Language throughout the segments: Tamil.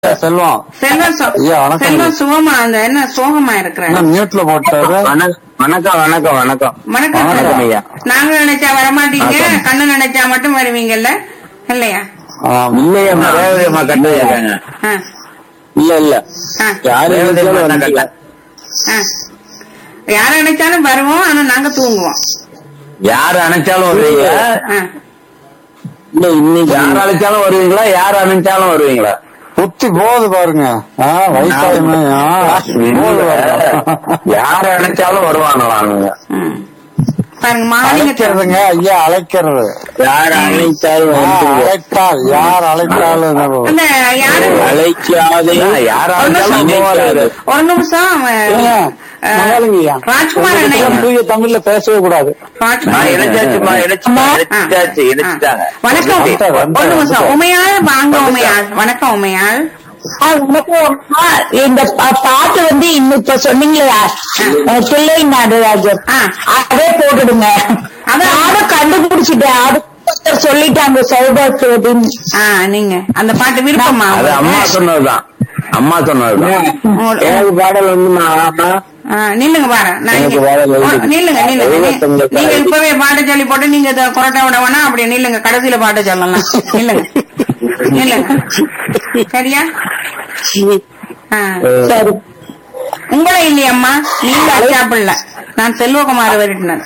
செல்வம் செல்வம் சு- ஐயா, வணக்கம். செல்வம் சுகமா அந்த என்ன சோகமா இருக்கிறாரு என்ன மியூட்ல போட்டாரு வணக்கம் வணக்கம் வணக்கம் வணக்கம் வணக்கம் வணக்கம் செல்வம். ஐயா. நாங்க நினைச்சா வரமாட்டீங்க வணக்கம். கண்ணு நினைச்சா மட்டும் வருவீங்கல்ல இல்லையா ஆமா. இல்லையம்மா ரேவதியம்மா கட்டு இருக்காங்க ஆ, இல்ல இல்ல ஆ, யாரும் ரேவதியம்மா இருந்தாலும் கட்டல. வந்துக்கல. ஆ. யார நினைச்சாலும் வருவோம் ஆனா நாங்க தூங்குவோம் யார் அணைச்சாலும் வருவீங்க ஆ. இல்ல இன்னைக்கு யார் அழைச்சாலும் வருவீங்களா யார் அணைச்சாலும் வருவீங்களா புத்தி போகுது பாருங்க ஆ, வயசாயுமே ஆ, போகுது பாருங்க. யார் அணைச்சாலும் வருவாங்களாங்க ம். பாருங்க மாலிங்க அழைக்கிறதுங்க ஐயா அழைக்கிறது யார் அழைச்சாலும் ஆ, வந்துருங்க. அழைத்தால் யார் அழைத்தாலும் என்ன போகும்? அந்த யாரு அழைக்காதே யார் அழைச்சாலும் நினைக்காது ஒரு நிமிஷம் ஏங்க, அஹ், மகாலிங்கய்யா. ராஜ்குமார் உங்ககிட்ட அண்ணன் தூய தமிழ்ல பேசவே கூடாது ஆ, ராஜ்குமார் இணைச்சாச்சுமா இணைச்சுமா இணைச்சாச்சு இணைச்சுட்டாங்க வணக்கம் வந்துட்டாரு, ஒரு வந்துட்டாரு, நிமிஷம் வந்துட்டாரு. உமையாள் வாங்க உமையாள் வணக்கம் உமையாள் ஆ, வணக்கம் அம்மா. இந்த பா- பாட்டு வந்து இன்னும் இப்ப சொன்னீங்களா தில்லை நடராஜர் ஆ. அதே போட்டுடுங்க அதான். நானும் கண்டுபிடிச்சிட்டேன் அது ஒருத்தர் சொல்லிட்டாங்க சௌபாக்கியத்தின் ஆ நீங்க அந்த பாட்டு விருப்பமா அது அம்மா உங்களுக்கு? சொன்னதுதான் அம்மா சொன்னதுதான் உங்களுக்கு- எனக்கு பாடல் வந்து நான் ஆ, நில்லுங்க பாரு நான் இங்க- எனக்கு வேலை எழுதி. ஆ, நில்லுங்க நில்லுங்க நீ- எழுபத்தொன்பது நீங்க எழுதி. இப்பவே பாட்டு சொல்லி போட்டு நீங்க இதை கொரட்டை விட வேணா அப்படி நில்லுங்க கடைசியில பாட்டு சொல்லலாம் நில்லுங்க நில்லுங்க சரியா ஆ. சரி உங்களை இல்லையம்மா நீங்க அச்சாப்பிள்ள நான் செல்வகுமார் வரட்டினேன்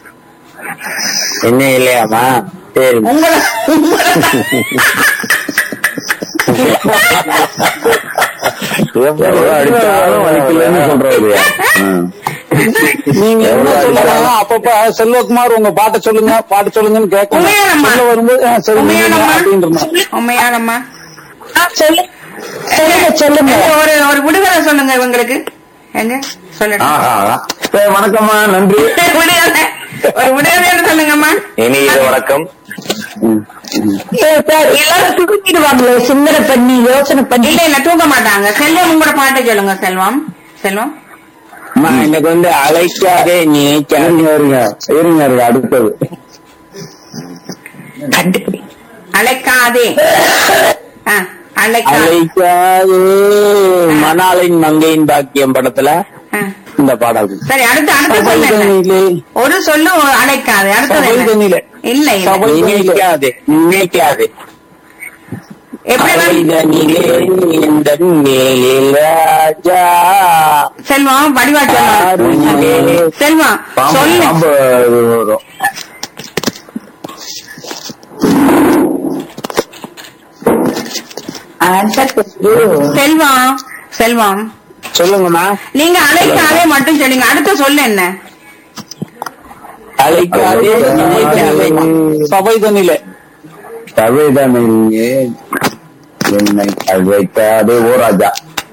என்ன இல்லையாமா சரி உங்களை உங்களை எவ்வளவு அடிச்சாலும் வலிக்கலன்னு சொல்றாரு ம். நீங்க என்ன சொல்லுங்க அப்பப்ப செல்வகுமார் உங்க பாட்டை சொல்லுங்க பாட்டு சொல்லுங்கன்னு கேட்கணும் உண்மையானம்மா? சொல்ல வரும்போது ஆ, சரி நீங்க உண்மையானம்மா அப்படின்ற உண்மையானம்மா ஆ, சொல்லு சொல்லுங்க சொல்லுங்க எங்க ஒரு ஒரு விடுதலை சொல்லுங்க இவங்களுக்கு எங்க சொல்லட்டும் ஆஹா. சரி, வணக்கம்மா நன்றி விடுதலை ஒரு விடுதலை சொல்லுங்கம்மா இனிய வணக்கம் ஏ, சார், எல்லாரும் தூக்கிடுவாங்களே சிந்தனை பண்ணி யோசனை பண்ணி இல்ல இல்ல தூங்க மாட்டாங்க செல்வம் உங்களோட பாட்டை சொல்லுங்க செல்வம் செல்வம் அம்மா எனக்கு வந்து அழைக்காதே நினைக்காதே இருங்க இருங்க இருங்க இருங்க அடுத்தது கண்டுபிடி அழைக்காதே ஆ, அழைக்காதே அழைக்காதே மணாலின் மங்கையின் பாக்கியம் படத்துல ஆ. இந்த பாடல் சரி அடுத்து அடுத்து சொல்லுங்க சபைதனிலே ஒரு சொல்லு அழைக்காதே அடுத்தது என்ன? சபைதனிலே இல்ல இல்ல சபை- நினைக்காதே நினைக்காதே எப்படி வந்து- அழைதனிலே இந்த மேலில் ராஜா செல்வம் வடிவா சொல்லணும் செல்வம் பாம்பு சொல்லு பாம்பு வரும் ஆன்சர் செல்வம் செல்வம் சொல்லுங்கம்மா நீங்க அழைக்காதே மட்டும் சொல்லுங்க அடுத்த சொல்லு என்ன அழைக்காதே நினைக்காதே சபைதனிலே சபைதனிலே என்னை அழைக்காதே ஓ ராஜா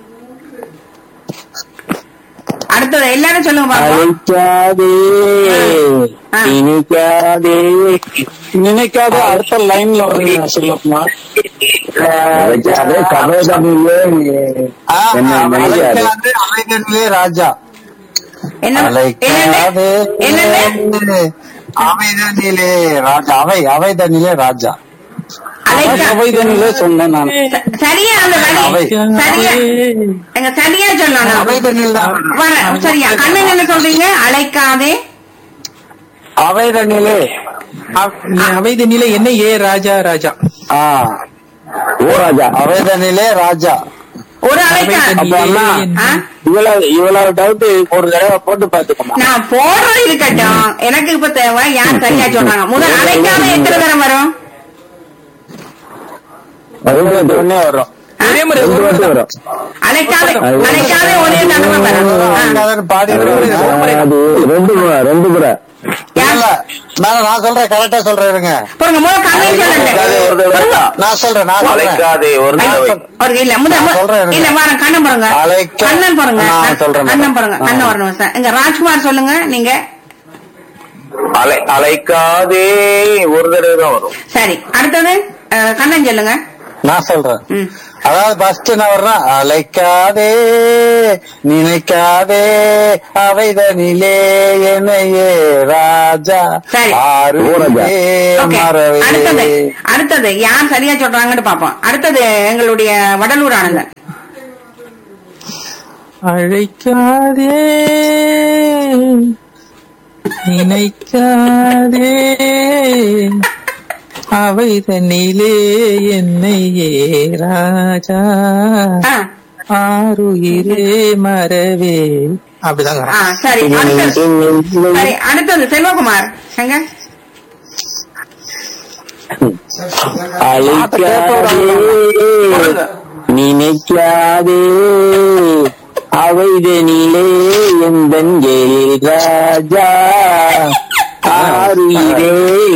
அடுத்தது எல்லாரும் சொல்லுங்க பாப்போம் அழைக்காதே ஆ. நினைக்காதே நினைக்காத அடுத்த லைன்ல வருங்க செல்வகுமார் அழைக்காதே சபைதனிலே ஆ, என்னை நினைக்காதே அழைக்காதே அலைதனிலே ராஜா என்ன அழைக்காதே என்னது என்னது அவைதனிலே ராஜா அவை அவைதனிலே ராஜா அழைக்கா அவைதனிலே சொன்னேன் நான் ச- சரியா அந்த அவை. வரி சரியா எங்க சரியா சொல்லணும் அவைதனில் தான் வர சரியா கண்ணன் என்ன சொல்றீங்க அழைக்காதே அவைதனிலே அவைத நிலை என்ன ஏ ராஜா ராஜா ஆ ஓ ராஜா அவைதனிலே ராஜா ஒரு அழைக்கா அப்ப அண்ணா ஆ? இவ்வளவு இவ்வளவு டவுட் ஒரு தடவை போட்டு பாத்துக்கோமா நான் போடுறது இருக்கட்டும் எனக்கு இப்ப தேவை யார் சரியா சொல்றாங்க முதல் அழைக்காம எத்தனை தரம் வரும் ரெண்டு ஒண்ணே வரும் ஆ? ஒரே முறை ரெண்டு ஒரு வாட்டி வரும் அழைக்காத அழைக்காத ஒரே தடவை வரும் ஆ. பாடி அது ரெண்டு முறை ரெண்டு முறை இல்ல நான் நான் சொல்றேன் கரெக்டா சொல்றேன் இருங்க பாருங்க முதல் கண்ணன் அழைக்காதே சொல்லுங்க ஒரு தடவை நான் சொல்றேன் நான் சொல்றேன் அழைக்காதே ஒரு தடவை ஒரு இல்ல முதல் நான் சொல்றேன் இருங்க. இல்ல பாருங்க கண்ணன் பாருங்க அழைக்க- கண்ணன் பாருங்க நான் சொல்றேன் கண்ணன் மேடம். பாருங்க ஆ. கண்ணன் வரணும் சார் எங்க ராஜ்குமார் சொல்லுங்க நீங்க அலை அழைக்காதே ஒரு தடவை தான் வரும் சரி அடுத்தது அஹ், கண்ணன் சொல்லுங்க நான் சொல்றேன் ம். அதாவது ஃபர்ஸ்ட் என்ன வர்றேன் அழைக்காதே நினைக்காதே அவைதனிலே என்னையே ராஜா சரி. ஆறுவே Okay. மறவே அடுத்தது அடுத்தது யார் சரியா சொல்றாங்கன்னு பாப்போம் அடுத்தது எங்களுடைய வடலூர் ஆனந்தன் அழைக்காதே நினைக்காதே அவை தன்னிலே என்னை ஏ ராஜா ஆ, ஆறுயிரே மறவே அப்படிதாங்க ஆ, சரி அடுத்தது சரி அடுத்தது செல்வகுமார் எங்க அழைக்காதே நினைக்காதே அவைதனிலே எந்தன் ராஜா ஆறுயிரே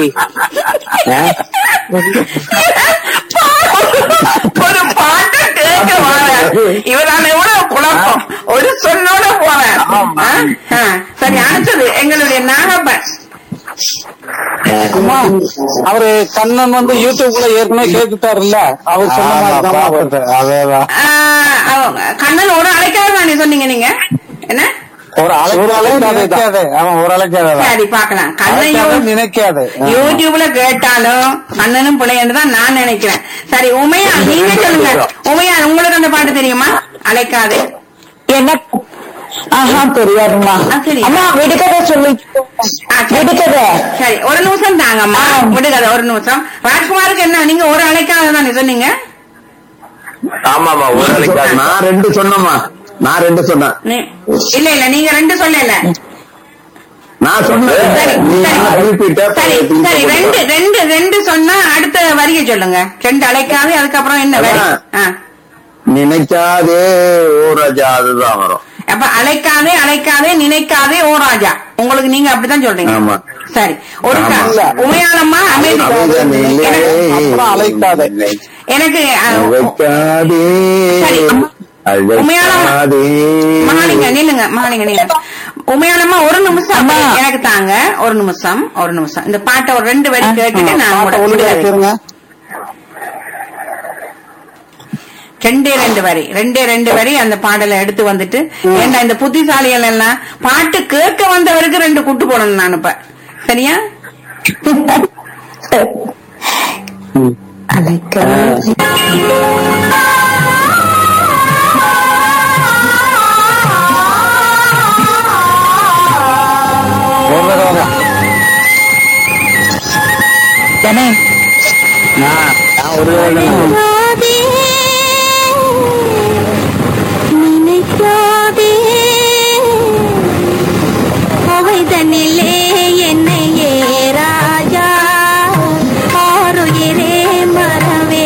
ஒரு பாட்டு கேட்க வாரேன் இவரான எவ்வளவு குழப்பம் ஒரு சொல்லோட போறேன் ஆ, ஆ. சரி அடுத்தது எங்களுடைய நாகப்பன் அம்மா, அவரு கண்ணன் வந்து யூடியூப்ல ஏற்கனவே கேட்டுட்டாருல்ல அவர் சொன்ன மாதிரி தான் பார்த்தது. அதேதான் ஆ, அவங்க- கண்ணன் ஒரு அழைக்காத தானே சொன்னீங்க நீங்க என்ன ஒரு அழைக்காதே நினைக்காதே அவன் ஒரு அழைக்காதே சரி பாக்கலாம் அழைக்காதே கண்ணையும் நினைக்காதே யூடியூப்ல கேட்டாலும் கண்ணனும் பிள்ளைன்னு தான் நான் நினைக்கிறேன் சரி உமையா நீங்க சொல்லுங்க உமையா உங்களுக்கு அந்த பாட்டு தெரியுமா அழைக்காதே எனக்கு ஆஹா தெரியாதுமா ஆ, சரி. அம்மா விடுக்கதை சொல்லி ஆ, சரி. விடுக்கதை சரி ஒரு நிமிஷம் தாங்கம்மா விடுகாத ஒரு நிமிஷம் ராஜ்குமாருக்கு என்ன நீங்க ஒரு அழைக்காத தானே சொன்னீங்க ஆமாமா ஒரு அழைக்காது நான் ரெண்டு சொன்னேம்மா நான் ரெண்டு சொன்னேன் நீ- இல்ல இல்ல நீங்க ரெண்டு சொல்லல நான் சொன்னேன் சரி நீ சரி அனுப்பிட்ட சரி சரி ரெண்டு ரெண்டு ரெண்டு சொன்னா அடுத்த வரியை சொல்லுங்க ரெண்டு அழைக்காது அதுக்கப்புறம் என்ன வரி அதான். ஆ. நினைக்காதே ஓ ராஜா அதுதான் வரும் அப்ப அழைக்காதே அழைக்காதே நினைக்காதே ஓ ராஜா உங்களுக்கு நீங்க அப்படித்தான் சொல்றீங்க ஆமா. சரி ஒரு ஆமா. க- உமையானம்மா அமைதி அவைதனிலே எனக்கு- அப்புறம் அழைக்காதே. எனக்கு அஹ், அழைக்காதே சரி. அழைக்காதே மகாலிங்க நில்லுங்க மகாலிங்க நில்லுங்க உமையானம்மா ஒரு நிமிஷம் எனக்கு தாங்க ஒரு நிமிஷம் ஒரு நிமிஷம் இந்த பாட்டை ஒரு ரெண்டு வரி கேட்டுட்டு நான் பாட்டை உங்களோட ஒழுங்கா விடுதலை. கேளுங்க. ரெண்டே ரெண்டு வரி ரெண்டே ரெண்டு வரி அந்த பாடலை எடுத்து வந்துட்டு ஏண்டா இந்த புத்திசாலிகள் எல்லாம் பாட்டு கேட்க வந்தவருக்கு ரெண்டு குட்டு போடணும் நான் இப்ப சரியா அழைக்காதே ஒரு தடவை தான். தானே நான் நான் ஒரு வேளை நினைக்காதே நினைக்காதே அவைதனிலே என்னையே ராஜா ஆறுயிரே மறவே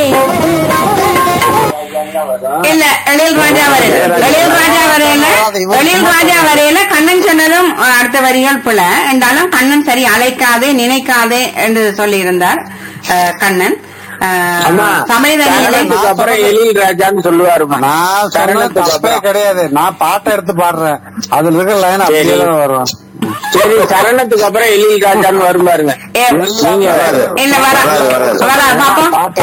இல்ல எழில் ராஜா வரையில எழில் ராஜா வரையில எழில் ராஜா வரையில கண்ணன் சொன்னதும் அஹ், அடுத்த வரிகள் புல என்றாலும் கண்ணன் சரி அழைக்காதே நினைக்காதே என்று சொல்லி இருந்தார் கண்ணன் அஹ், அம்மா சமயதனியிலே சரணத்துக்கு அப்புறம் எழில் ராஜான்னு சொல்லுவாருமா நான் சொன்னது சரணத்துக்கு தப்பே அப்புறம். கிடையாது நான் பாட்டை எடுத்து பாடுறேன் அதுல இருக்கிற லைன் அப்படியே சரி. தான் வரும் சரி சரணத்துக்கு அப்புறம் எழில் ராஜான்னு வரும் பாருங்க ஏ, நீங்க வராது இல்ல வர வராது, வராது. வர பாப்போம் பாட்டை